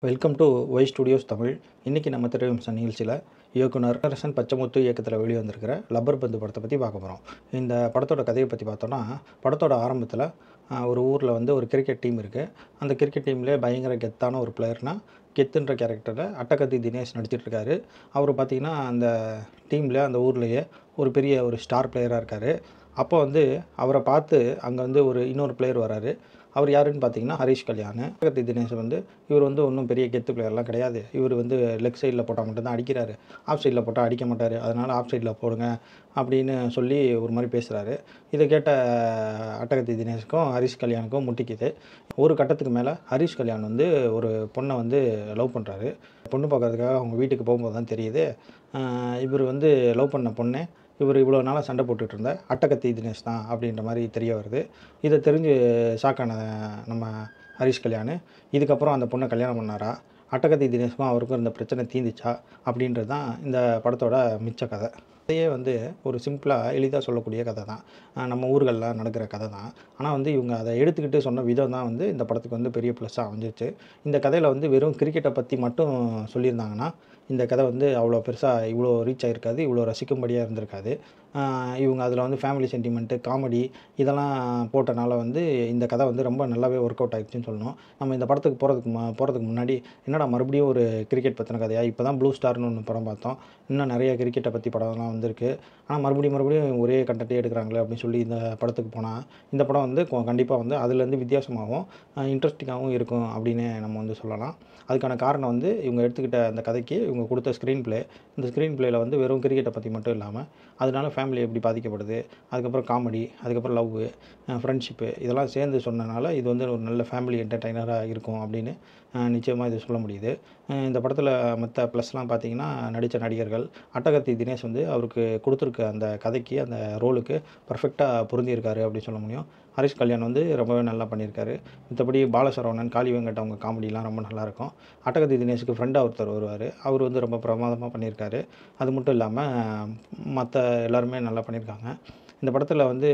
welcome to Y studios Tamil இன்றைக்கி நம்ம திரைவம்சம் நிகழ்ச்சியில் இயக்குனர் அரசன் பச்சைமுத்து இயக்கத்தில் வெளியே வந்திருக்கிற லப்பர் பந்து படத்தை பற்றி பார்க்க போகிறோம் இந்த படத்தோட கதையை பற்றி பார்த்தோன்னா படத்தோட ஆரம்பத்தில் ஆஹ், ஒரு ஊரில் வந்து ஒரு கிரிக்கெட் டீம் இருக்குது அந்த கிரிக்கெட் டீம்லேயே பயங்கர கெத்தான ஒரு பிளேயர்னால் கெத்துன்ற கேரக்டரில் அட்டகத்தி தினேஷ் நடிச்சிட்டு இருக்காரு அவர் பார்த்தீங்கன்னா அந்த டீமில் அந்த ஊர்லேயே ஒரு பெரிய ஒரு ஸ்டார் பிளேயராக இருக்கார் அப்போ வந்து அவரை பார்த்து அங்கே வந்து ஒரு இன்னொரு பிளேயர் வராரு அவர் யாருன்னு பார்த்தீங்கன்னா ஹரிஷ் கல்யாண் அட்டகத்தி தினேஷ் வந்து இவர் வந்து ஒன்றும் பெரிய கெத்து பிளேயர்லாம் கிடையாது இவர் வந்து லெக் சைடில் போட்டால் மட்டும்தான் அடிக்கிறாரு ஆஃப் சைடில் போட்டால் அடிக்க மாட்டார் அதனால் ஆஃப் சைடில் போடுங்க அப்படின்னு சொல்லி ஒரு மாதிரி பேசுகிறாரு இதை கேட்ட அட்டகத்தி தினேஷுக்கும் ஹரிஷ் கல்யாணுக்கும் முட்டிக்குது ஒரு கட்டத்துக்கு மேலே ஹரிஷ் கல்யாண் வந்து ஒரு பொண்ணை வந்து லவ் பண்ணுறாரு பொண்ணு பார்க்கறதுக்காக அவங்க வீட்டுக்கு போகும்போது தான் தெரியுது ஆஹ் இவர் வந்து லவ் பண்ண பொண்ணு இவர் இவ்வளோ நாளாக சண்டை போட்டுட்டு இருந்த அட்டகத்தி தினேஷ் தான் அப்படின்ற மாதிரி தெரிய வருது இதை தெரிஞ்சு ஷாக்கான நம்ம ஹரிஷ் கல்யாண் இதுக்கப்புறம் அந்த பொண்ணை கல்யாணம் பண்ணாரா அட்டகத்தி தினேஷ்க்கும் அவருக்கும் இருந்த பிரச்சனை தீந்துச்சா அப்படின்றது தான் இந்த படத்தோட மிச்ச கதை இதையே வந்து ஒரு சிம்பிளாக எளிதாக சொல்லக்கூடிய கதை தான் ஆஹ் நம்ம ஊர்களில் நடக்கிற கதை தான் ஆனால் வந்து இவங்க அதை எடுத்துக்கிட்டு சொன்ன விதம் தான் வந்து இந்த படத்துக்கு வந்து பெரிய ப்ளஸ்ஸாக அமைஞ்சிச்சு இந்த கதையில் வந்து வெறும் கிரிக்கெட்டை பற்றி மட்டும் சொல்லியிருந்தாங்கன்னா இந்த கதை வந்து அவ்வளோ பெருசாக இவ்வளோ ரீச் ஆகிருக்காது இவ்வளோ ரசிக்கும்படியாக இருந்திருக்காது ஆஹ் இவங்க அதில் வந்து ஃபேமிலி சென்டிமெண்ட்டு காமெடி இதெல்லாம் போட்டனால வந்து இந்த கதை வந்து ரொம்ப நல்லாவே ஒர்க் அவுட் ஆகிடுச்சுன்னு சொல்லணும் நம்ம இந்த படத்துக்கு போகிறதுக்கு ம போகிறதுக்கு முன்னாடி என்னடா மறுபடியும் ஒரு கிரிக்கெட் பற்றின கதையா இப்போ தான் ப்ளூ ஸ்டார்னு ஒன்று படம் பார்த்தோம் இன்னும் நிறைய கிரிக்கெட்டை பற்றி படம்லாம் வந்திருக்கு ஆனால் மறுபடியும் மறுபடியும் ஒரே கண்டென்ட்டே எடுக்கிறாங்களே அப்படின்னு சொல்லி இந்த படத்துக்கு போனால் இந்த படம் வந்து கண்டிப்பாக வந்து அதுலேருந்து வித்தியாசமாகவும் இன்ட்ரெஸ்டிங்காகவும் இருக்கும் அப்படின்னு நம்ம வந்து சொல்லலாம் அதுக்கான காரணம் வந்து இவங்க எடுத்துக்கிட்ட அந்த கதைக்கு இவங்க கொடுத்த ஸ்க்ரீன் ப்ளே இந்த ஸ்க்ரீன் ப்ளேயில் வந்து வெறும் கிரிக்கெட்டை பற்றி மட்டும் இல்லாமல் அதனால ஃபேமிலி எப்படி பாதிக்கப்படுது அதுக்கப்புறம் காமெடி அதுக்கப்புறம் லவ் ஃப்ரெண்ட்ஷிப்பு இதெல்லாம் சேர்ந்து சொன்னனால இது வந்து ஒரு நல்ல ஃபேமிலி என்டர்டைனராக இருக்கும் அப்படின்னு நிச்சயமாக இது சொல்ல முடியுது அஹ் இந்த படத்தில் மற்ற ப்ளஸ்லாம் பார்த்தீங்கன்னா நடித்த நடிகர்கள் அட்டகத்தி தினேஷ் வந்து அவருக்கு கொடுத்துருக்க அந்த கதைக்கு அந்த ரோலுக்கு பர்ஃபெக்டாக பொருந்தியிருக்காரு அப்படின்னு சொல்ல முடியும் ஹரிஷ் கல்யாண் வந்து ரொம்பவே நல்லா பண்ணியிருக்காரு மற்றபடி பாலசரவணன் காளி வெங்கட் அவங்க காமெடிலாம் ரொம்ப நல்லாயிருக்கும் அட்டகத்தி தினேஷுக்கு ஃப்ரெண்டாக ஒருத்தர் வருவார் அவர் வந்து ரொம்ப பிரமாதமாக பண்ணியிருக்காரு அது மட்டும் இல்லாமல் மற்ற எல்லாருமே நல்லா பண்ணியிருக்காங்க இந்த படத்தில் வந்து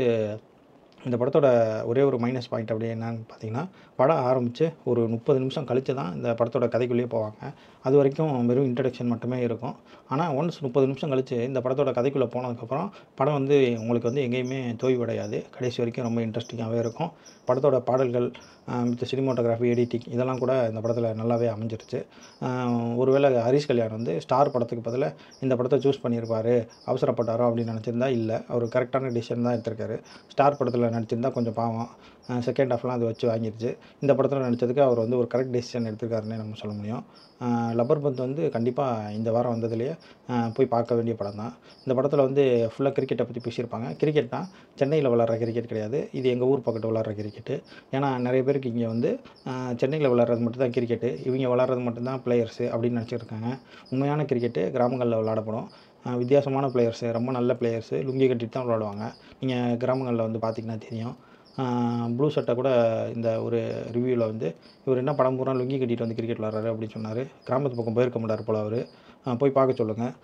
இந்த படத்தோட ஒரே ஒரு மைனஸ் பாயிண்ட் அப்படி என்னன்னு பார்த்தீங்கன்னா படம் ஆரம்பித்து ஒரு முப்பது நிமிஷம் கழித்து தான் இந்த படத்தோட கதைக்குள்ளேயே போவாங்க அது வரைக்கும் வெறும் இன்ட்ரடக்ஷன் மட்டுமே இருக்கும் ஆனால் ஒன்ஸ் முப்பது நிமிஷம் கழித்து இந்த படத்தோட கதைக்குள்ளே போனதுக்கப்புறம் படம் வந்து உங்களுக்கு வந்து எங்கேயுமே தோய்வடையாது கடைசி வரைக்கும் ரொம்ப இன்ட்ரெஸ்டிங்காகவே இருக்கும் படத்தோட பாடல்கள் மித்த சினிமோட்டோகிராஃபி எடிட்டிங் இதெல்லாம் கூட இந்த படத்தில் நல்லாவே அமைஞ்சிருச்சு ஆஹ் ஒருவேளை ஹரிஷ் கல்யாண் வந்து ஸ்டார் படத்துக்கு பதிலாக இந்த படத்தை சூஸ் பண்ணியிருப்பாரு அவசரப்பட்டாரோ அப்படின்னு நினச்சிருந்தா இல்லை அவர் கரெக்டான டிசிஷன் தான் எடுத்திருக்காரு ஸ்டார் படத்தில் நடிச்சிருந்தா கொஞ்சம் பாவம் செகண்ட் ஹாஃப்லாம் அது வச்சு வாங்கிருச்சு இந்த படத்தில் நடித்ததுக்கு அவர் வந்து ஒரு கரெக்ட் டெசிஷன் எடுத்திருக்காருன்னே நம்ம சொல்ல முடியும் லப்பர் பந்த் வந்து கண்டிப்பாக இந்த வாரம் வந்ததுலேயே ஆஹ் போய் பார்க்க வேண்டிய படம் தான் இந்த படத்தில் வந்து ஃபுல்லாக கிரிக்கெட்டை பற்றி பேசியிருப்பாங்க கிரிக்கெட்னா சென்னையில் விளாட்ற கிரிக்கெட் கிடையாது இது எங்கள் ஊர் பக்கத்து விளாட்ற கிரிக்கெட்டு ஏன்னா நிறைய பேருக்கு இங்கே வந்து ஆஹ் சென்னையில் விளாட்றது மட்டும் தான் கிரிக்கெட்டு இவங்க விளாட்றது மட்டும்தான் பிளேயர்ஸு அப்படின்னு நினச்சிருக்காங்க உண்மையான கிரிக்கெட்டு கிராமங்களில் விளாடப்படும் ஆஹ் வித்தியாசமான பிளேயர்ஸு ரொம்ப நல்ல பிளேயர்ஸு லுங்கி கட்டிட்டு தான் விளாடுவாங்க நீங்கள் கிராமங்களில் வந்து பார்த்தீங்கன்னா தெரியும் ப்ளூ சட்டை கூட இந்த ஒரு ரிவ்யூவில் வந்து இவர் என்ன படம் பூரா லுங்கி கட்டிட்டு வந்து கிரிக்கெட் விளாட்றாரு அப்படின்னு சொன்னார் கிராமத்து பக்கம் போயிருக்க மாட்டார் போல் அவர் போய் பார்க்க சொல்லுங்கள்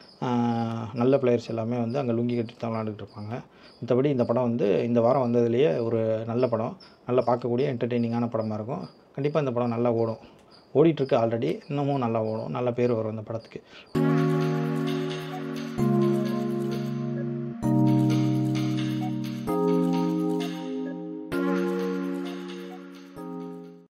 நல்ல பிளேயர்ஸ் எல்லாமே வந்து அங்கே லுங்கி கட்டிட்டு தான் விளாண்டுட்டு இருப்பாங்க மற்றபடி இந்த படம் வந்து இந்த வாரம் வந்ததுலேயே ஒரு நல்ல படம் நல்லா பார்க்கக்கூடிய என்டர்டெய்னிங்கான படமாக இருக்கும் கண்டிப்பாக இந்த படம் நல்லா ஓடும் ஓடிட்டுருக்கு ஆல்ரெடி இன்னமும் நல்லா ஓடும் நல்ல பேர் வரும் இந்த படத்துக்கு